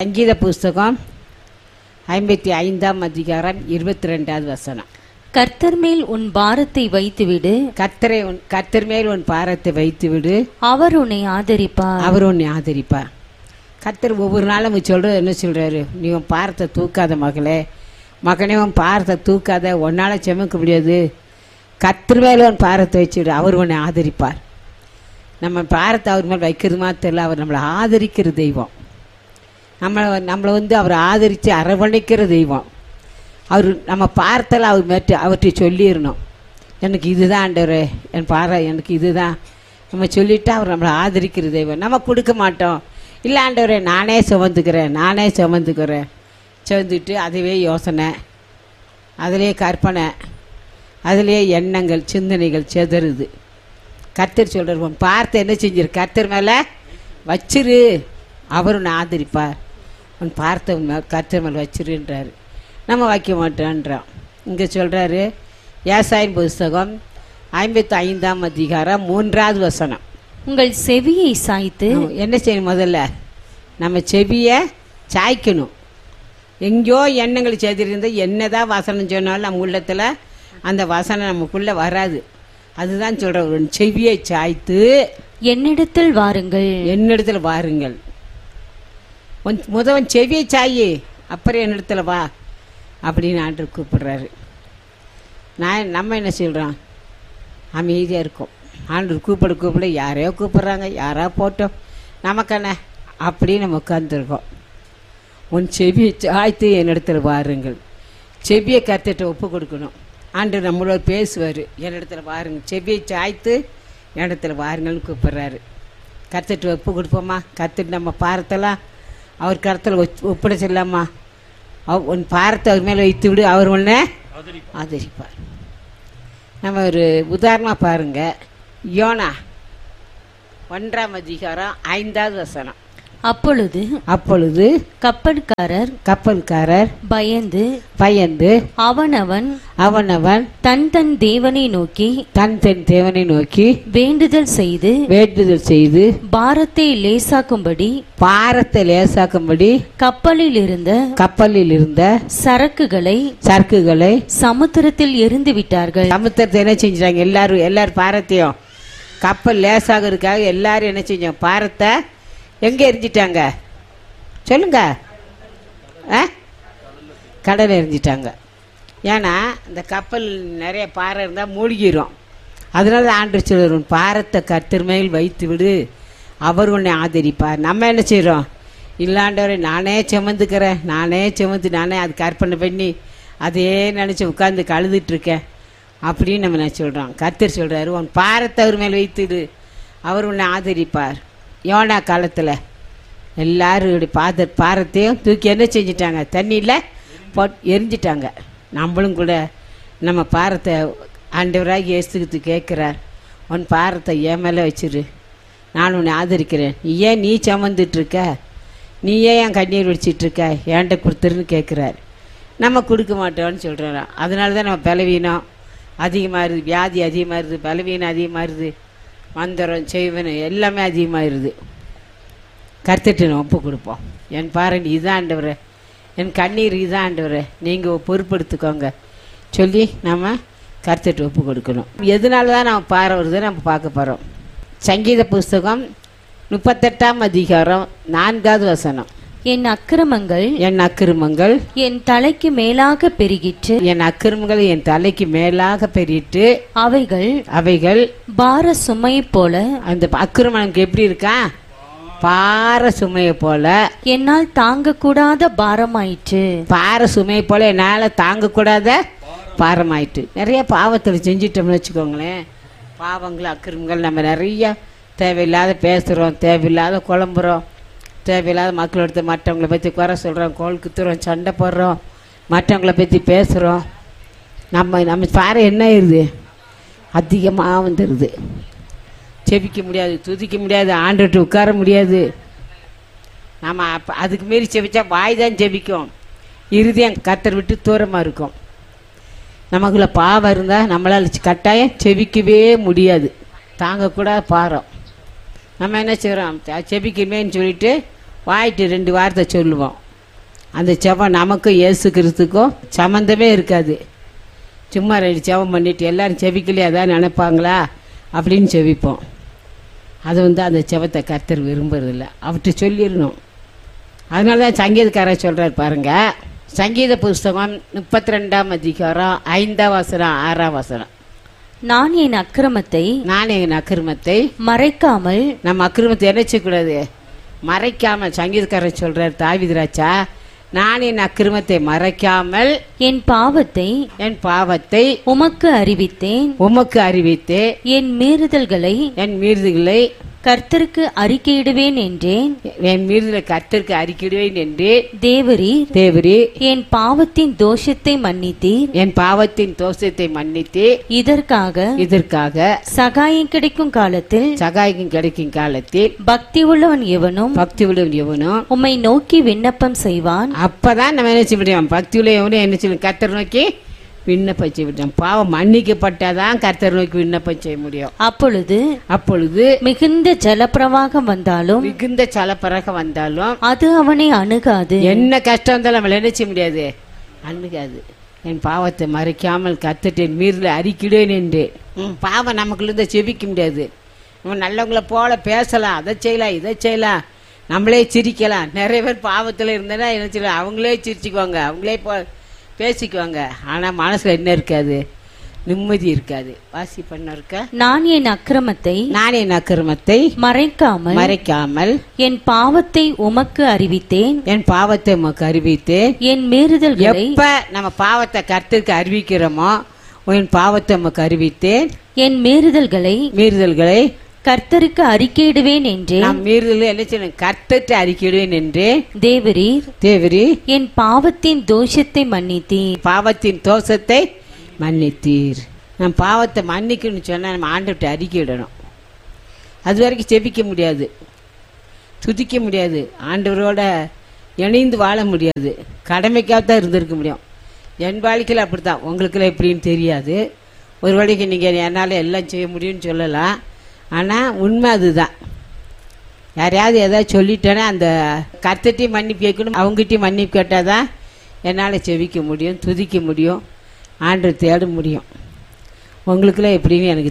சங்கீத புஸ்தகம் ஐம்பத்தி ஐந்தாம் அதிகாரம் இருபத்தி ரெண்டாவது வசனம் கர்த்தர் மேல் உன் பாரத்தை வைத்துவிடு கர்த்தரை உன் கர்த்தர் மேல் உன் பாரத்தை வைத்து விடு அவர் உன்னை ஆதரிப்பார் அவர் உன்னை ஆதரிப்பார் கர்த்தர் ஒவ்வொரு நாளும் சொல்றது என்ன சொல்றாரு நீ உன் பாரத்தை தூக்காத மகளே மகனே உன் பாரத்தை தூக்காத உன்னால செமக்க முடியாது கர்த்தர் மேல உன் பாரத்தை வச்சுவிடு அவர் உன்னை ஆதரிப்பார் நம்ம பாரத்தை அவர் மேல் வைக்கிறது மாத்திரம் அவர் நம்மளை ஆதரிக்கிற தெய்வம் நம்மளை நம்மளை வந்து அவர் ஆதரித்து அரவணைக்கிற தெய்வம் அவர் நம்ம பார்த்தல அவர் மேட்டு அவர்கிட்ட சொல்லிடணும் எனக்கு இதுதான் ஆண்டவரே என் பாறை எனக்கு இதுதான் நம்ம சொல்லிவிட்டு அவர் நம்மளை ஆதரிக்கிற தெய்வம் நம்ம கொடுக்க மாட்டோம் இல்லை ஆண்டவரே நானே சுமந்துக்கிறேன் நானே சுமந்துக்கிறேன் சுமந்துட்டு அதுவே யோசனை அதிலே கற்பனை அதிலே எண்ணங்கள் சிந்தனைகள் செதறுது கர்த்தர் சொல்கிறார் உன் பார்த்து என்ன செஞ்சிரு கர்த்தர் மேலே வச்சிரு அவர் உன்னை ஆதரிப்பார் உன் பார்த்த உன் மேல் கர்த்தர் மேலே வச்சிருன்றாரு நம்ம வைக்க மாட்டோன்றோம் இங்கே சொல்கிறாரு ஏசாயின் புஸ்தகம் ஐம்பத்தி ஐந்தாம் அதிகாரம் மூன்றாவது வசனம் உங்கள் செவியை சாய்த்து நம்ம என்ன செய்யணும் முதல்ல நம்ம செவியை சாய்க்கணும் எங்கேயோ எண்ணங்கள் செய்திருந்தால் என்னதான் வசனம் சொன்னாலும் நம்ம உள்ளத்தில் அந்த வசனம் நமக்குள்ளே வராது அதுதான் சொல்கிற ஒரு செவியை சாய்த்து என்னிடத்தில் வாருங்கள் என்னிடத்துல வாருங்கள் உன் முதவன் செவியை சாயி அப்புறம் என்னிடத்துல வா அப்படின்னு ஆண்டு கூப்பிடுறாரு நான் நம்ம என்ன சொல்கிறோம் அமைதியாக இருக்கோம் ஆண்டு கூப்பிட கூப்பிட யாரையோ கூப்பிட்றாங்க யாரோ போட்டோம் நமக்கென்ன அப்படின்னு நம்ம உட்காந்துருக்கோம் உன் செவியை சாய்த்து என்னிடத்துல வாருங்கள் செவியை கத்துட்டு ஒப்பு கொடுக்கணும் ஆண்டு நம்மளோட பேசுவார் என்னிடத்துல வாருங்க செவியை சாய்த்து என்னிடத்துல வாருங்கள்னு கூப்பிட்றாரு கத்துட்டு ஒப்பு கொடுப்போமா கத்துட்டு நம்ம பாரத்தெல்லாம் அவர் கருத்தில் ஒப்படைச்சிடலாமா அவ- உன் பாரத்தை அவர் மேலே வைத்து விடு அவர் உன்னை ஆதரிப்பார் நம்ம ஒரு உதாரணமாக பாருங்க யோனா ஒன்றாம் அதிகாரம் ஐந்தாவது வசனம் அப்பொழுது அப்பொழுது கப்பல்காரர் கப்பல்காரர் பயந்து பயந்து அவனவன் அவனவன் தன் தன் தேவனை நோக்கி தன் தன் தேவனை நோக்கி வேண்டுதல் செய்து வேண்டுதல் செய்து பாரத்தை லேசாக்கும்படி பாரத்தை லேசாக்கும்படி கப்பலில் இருந்த கப்பலில் இருந்த சரக்குகளை சரக்குகளை சமுத்திரத்தில் எரிந்து விட்டார்கள் சமுத்திரத்தை என்ன செஞ்சிட்டாங்க எல்லாரும் எல்லாரும் பாரத்தையும் கப்பல் லேசாகிறதுக்காக எல்லாரும் என்ன செஞ்சோம் பாரத்தை எங்கே எரிஞ்சிட்டாங்க சொல்லுங்க ஆ கடல் எரிஞ்சிட்டாங்க ஏன்னா இந்த கப்பல் நிறைய பாறை இருந்தால் மூழ்கிரும் அதனால ஆண்டு சொல்லுறோம் பாரத்தை கர்த்தர் மேல் வைத்து விடு அவர் உன்னை ஆதரிப்பார் நம்ம என்ன செய்கிறோம் இல்லாண்டவரை நானே சுமந்துக்கிறேன் நானே சுமந்து நானே அதுக்கு அர்ப்பணை பண்ணி அதையே நினச்சி உட்காந்து கழுதுட்டு இருக்கேன் அப்படின்னு நம்ம நான் சொல்கிறோம் கர்த்தர் சொல்கிறாரு உன் பாரத்தை அவர் மேல் வைத்துடு அவர் உன்னை ஆதரிப்பார் யோனா காலத்தில் எல்லாரும் பாத பாரத்தையும் தூக்கி என்ன செஞ்சிட்டாங்க தண்ணியில் போட் எரிஞ்சிட்டாங்க நம்மளும் கூட நம்ம பாரத்தை ஆண்டவராகி இயேசுக்கு கேட்குறார் உன் பாரத்தை என் மேலே வச்சிரு நான் உன்னை ஆதரிக்கிறேன் நீ ஏன் நீ சுமந்துட்டு இருக்க நீ ஏன் என் கண்ணீர் வடிச்சிட்டு இருக்க ஏன்ட்ட கொடுத்துருன்னு கேட்குறாரு நம்ம கொடுக்க மாட்டோம்னு சொல்கிறோம் அதனால தான் நம்ம பலவீனம் அதிகமாகிருது வியாதி அதிகமாகிருது பலவீனம் அதிகமாகிருது மந்திரம் செய்வனம் எல்லாமே அதிகமாகிருது கருத்துட்டு நம்ம ஒப்பு கொடுப்போம் என் பாருங்க இதான் ஆண்டவரே என் கண்ணீர் இதான் ஆண்டவரே நீங்கள் பொறுப்படுத்திக்கோங்க சொல்லி நம்ம கருத்துட்டு ஒப்பு கொடுக்கணும் எதனால தான் நம்ம பாறை வருது நம்ம பார்க்க போகிறோம் சங்கீத புஸ்தகம் முப்பத்தெட்டாம் அதிகாரம் நான்காவது வசனம் என் அக்கிரமங்கள் என் அக்கிரமங்கள் என் தலைக்கு மேலாக பெருகிற்று என் அக்கிரமங்கள் என் தலைக்கு மேலாக பெரிட்டு அவைகள் அவைகள் பார சுமையைப் போல அந்த அக்கிரமம் எனக்கு எப்படி இருக்கா பாறை சுமையை போல என்னால் தாங்கக்கூடாத பாரமாயிற்று பாறை சுமையை போல என்னால் தாங்கக்கூடாத பாரமாயிட்டு நிறைய பாவத்தில் செஞ்சிட்டோம்னு வச்சுக்கோங்களேன் பாவங்கள் அக்கிரமங்கள் நம்ம நிறைய தேவையில்லாத பேசுகிறோம் தேவையில்லாத குழம்புறோம் தேவையில்லாத மக்களோட மற்றவங்களை பற்றி குறை சொல்கிறோம் கோல் குத்துறோம் சண்டை போடுறோம் மற்றவங்கள பற்றி பேசுகிறோம் நம்ம நம்ம பாறை என்ன ஆயிருது அதிகமாக வந்துடுது செபிக்க முடியாது துதிக்க முடியாது ஆண்டுட்டு உட்கார முடியாது நம்ம அப்போ அதுக்கு மீறி செபிச்சா வாய் தான் செபிக்கும் இருதயம் கத்தர் விட்டு தூரமாக இருக்கும் நமக்குள்ள பாவம் இருந்தால் நம்மளால் கட்டாயம் செபிக்கவே முடியாது தாங்கக்கூடாத பாரம் நம்ம என்ன செய்கிறோம் செபிக்குமேன்னு சொல்லிட்டு வாயிட்டு ரெண்டு வார்த்தை சொல்லுவோம் அந்த செவம் நமக்கும் இயேசு கிறிஸ்துக்கும் சம்மந்தமே இருக்காது சும்மா ரெண்டு செவம் பண்ணிட்டு எல்லாரும் செவிக்கலையே அதான் நினைப்பாங்களா அப்படின்னு செவிப்போம் அது வந்து அந்த செவத்தை கர்த்தர் விரும்புறதில்ல அவர்கிட்ட சொல்லிடணும் அதனால தான் சங்கீதக்காரர் சொல்கிறார் பாருங்க சங்கீத புஸ்தகம் முப்பத்தி ரெண்டாம் அதிகாரம் ஐந்தாம் வசனம் ஆறாம் வசனம் நான் என் அக்கிரமத்தை நான் என் அக்கிரமத்தை மறைக்காமல் நம்ம அக்கிரமத்தை என்ன செய்யக்கூடாது மறைக்காம சங்கீதக்காரர் சொல்றார் தாவிதராச்சா நான் என் அக்கிரமத்தை மறைக்காமல் என் பாவத்தை என் பாவத்தை உமக்கு அறிவித்தேன் உமக்கு அறிவித்து என் மீறுதல்களை என் மீறுதல்களை கர்த்தருக்கு அறிக்கையிடுவேன் என்றேன் என் மீறுதலை கர்த்தருக்கு அறிக்கிடுவேன் என்று தேவரீர் தேவரி என் பாவத்தின் தோஷத்தை மன்னித்தீர் என் பாவத்தின் தோஷத்தை மன்னித்து இதற்காக இதற்காக சகாயம் கிடைக்கும் காலத்தில் சகாயம் கிடைக்கும் காலத்தில் பக்தி உள்ளவன் எவனும் பக்தி விடும் எவனும் உம்மை நோக்கி விண்ணப்பம் செய்வான் அப்பதான் நம்ம என்ன செய்ய முடியும் பக்தியுள்ள எவனும் என்ன செய்யணும் கர்த்தர் நோக்கி விண்ணப்பம் செய்ய முடியும் பாவம் மன்னிக்கப்பட்டாதான் கர்த்தர் நோக்கி விண்ணப்பம் செய்ய முடியும் அப்பொழுது அப்பொழுது மிகுந்த ஜலப்பிரவாகம் வந்தாலும் மிகுந்த சலப்பறக வந்தாலும் அது அவனை அணுகாது என்ன கஷ்டம் வந்தாலும் நம்மள என்ன செய்ய முடியாது அணுகாது என் பாவத்தை மறைக்காமல் கத்துட்டேன் மீறில் அறிக்கிடேன் என்று உம், பாவம் நமக்குள்ள இருந்து செவிக்க முடியாது நம்ம நல்லவங்கள போல பேசலாம் அதை செய்யலாம் இதை செய்யலாம் நம்மளே சிரிக்கலாம் நிறைய பேர் பாவத்தில் இருந்தேன்னா என்ன செய்யலாம் அவங்களே சிரிச்சுக்குவாங்க அவங்களே போ பேசிக்குவாங்க ஆனால் மனசில் என்ன இருக்காது நிம்மதி இருக்காது வாசி பண்ண இருக்க நான் என் அக்கிரமத்தை நான் என் அக்கிரமத்தை மறைக்காமல் மறைக்காமல் என் பாவத்தை உமக்கு அறிவித்தேன் என் பாவத்தை உமக்கு அறிவித்து என் மீறுதல்களை எப்ப நம்ம பாவத்தை கர்த்தருக்கு அறிவிக்கிறோமோ உன் பாவத்தை நமக்கு அறிவித்தேன் என் மீறுதல்களை மீறுதல்களை கர்த்தருக்கு அறிக்கையிடுவேன் என்றேன் நாம் மீறுதல் என்ன செய்யணும் கர்த்தத்தை அறிக்கிடுவேன் என்று தேவரீர் தேவரி என் பாவத்தின் தோஷத்தை மன்னித்தீர் பாவத்தின் தோஷத்தை மன்னித்தீர் நம் பாவத்தை மன்னிக்கணும்னு சொன்னா நம்ம ஆண்டுகிட்ட அறிக்கையிடணும் அது வரைக்கும் செபிக்க முடியாது துதிக்க முடியாது ஆண்டவரோட இணைந்து வாழ முடியாது கடமைக்காக தான் இருந்திருக்க முடியும் என் வாழ்க்கையில் அப்படித்தான் உங்களுக்கெல்லாம் எப்படின்னு தெரியாது ஒரு வழிக்கு நீங்கள் என்னால் எல்லாம் செய்ய முடியும்னு சொல்லலாம் ஆனால் உண்மை அதுதான் யாரையாவது ஏதாவது சொல்லிட்டேன்னா அந்த கர்த்தட்டையும் மன்னிப்பு கேட்கணும் அவங்ககிட்டயும் மன்னிப்பு கேட்டால் தான் என்னால் செவிக்க முடியும் துதிக்க முடியும் ஆண்டு தேட முடியும் உங்களுக்குலாம் எப்படின்னு எனக்கு